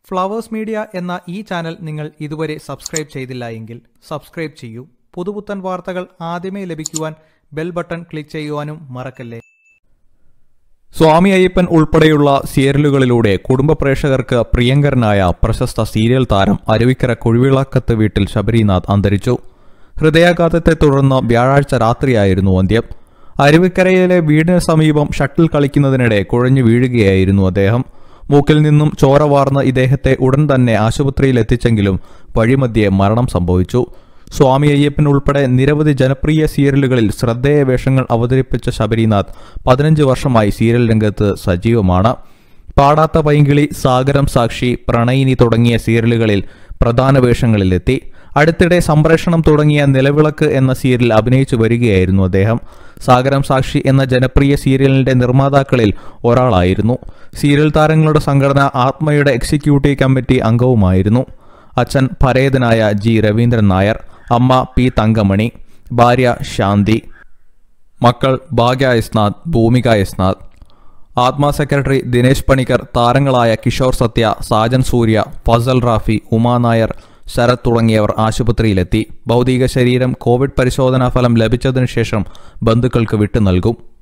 flowers media എന്ന ഈ channel നിങ്ങൾ ഇതുവരെ സബ്സ്ക്രൈബ് ചെയ്തില്ല എങ്കിൽ സബ്സ്ക്രൈബ് ചെയ്യൂ പുതുപുത്തൻ വാർത്തകൾ ആദ്യമേ ലഭിക്കുവാൻ ബെൽ ബട്ടൺ ക്ലിക്ക് ചെയ്യുവാനും മറക്കല്ലേ സ്വാമി അയ്യപ്പൻ ഉൾപ്പെടെയുള്ള സീരിയലുകളിലൂടെ കുടുംബ പ്രേക്ഷകർക്ക് പ്രിയങ്കരനായ പ്രശസ്ത സീരിയൽ താരം അരുവിക്കര കുഴിവിളക്കത്ത് വീട്ടിൽ ശബരിനാഥ് അന്തരിച്ചു ഹൃദയാഘാതത്തെ തുടർന്ന് വ്യാഴാഴ്ച രാത്രിയായിരുന്നു അന്ത്യം അരുവിക്കരയിലെ വീടിന് സമീപം ഷട്ടിൽ കളിക്കുന്നതിനിടെ കുഴഞ്ഞു വീഴുകയായിരുന്നു അദ്ദേഹം മൂക്കിൽ നിന്നും ചോര വാർന്ന ഇദ്ദേഹത്തെ ഉടൻ തന്നെ ആശുപത്രിയിൽ എത്തിച്ചെങ്കിലും വഴിമധ്യേ മരണം സംഭവിച്ചു സ്വാമി അയ്യപ്പൻ ഉൾപ്പെടെ നിരവധി ജനപ്രിയ സീരിയലുകളിൽ ശ്രദ്ധേയ വേഷങ്ങൾ അവതരിപ്പിച്ച ശബരിനാഥ് പതിനഞ്ച് വർഷമായി സീരിയൽ രംഗത്ത് സജീവമാണ് പാടാത്ത പൈങ്കിളി സാഗരം സാക്ഷി പ്രണയിനി തുടങ്ങിയ സീരിയലുകളിൽ പ്രധാന വേഷങ്ങളിലെത്തി അടുത്തിടെ സംപ്രേഷണം തുടങ്ങിയ നിലവിളക്ക് എന്ന സീരിയൽ അഭിനയിച്ചു വരികയായിരുന്നു അദ്ദേഹം സാഗരം സാക്ഷി എന്ന ജനപ്രിയ സീരിയലിന്റെ നിർമ്മാതാക്കളിൽ ഒരാളായിരുന്നു സീരിയൽ താരങ്ങളുടെ സംഘടന ആത്മയുടെ എക്സിക്യൂട്ടീവ് കമ്മിറ്റി അംഗവുമായിരുന്നു അച്ഛൻ പരേതനായ ജി രവീന്ദ്രൻ നായർ അമ്മ പി തങ്കമണി ഭാര്യ ശാന്തി മക്കൾ ഭാഗ്യ യസ്നാഥ് ഭൂമിക യസ്നാഥ് ആത്മ സെക്രട്ടറി ദിനേശ് പണിക്കർ താരങ്ങളായ കിഷോർ സത്യ സാജൻ സൂര്യ ഫസൽ റാഫി ഉമാ നായർ ശരത് തുടങ്ങിയവർ ആശുപത്രിയിലെത്തി ഭൗതിക ശരീരം കോവിഡ് പരിശോധനാ ഫലം ലഭിച്ചതിനു ശേഷം ബന്ധുക്കൾക്ക് വിട്ടു നൽകും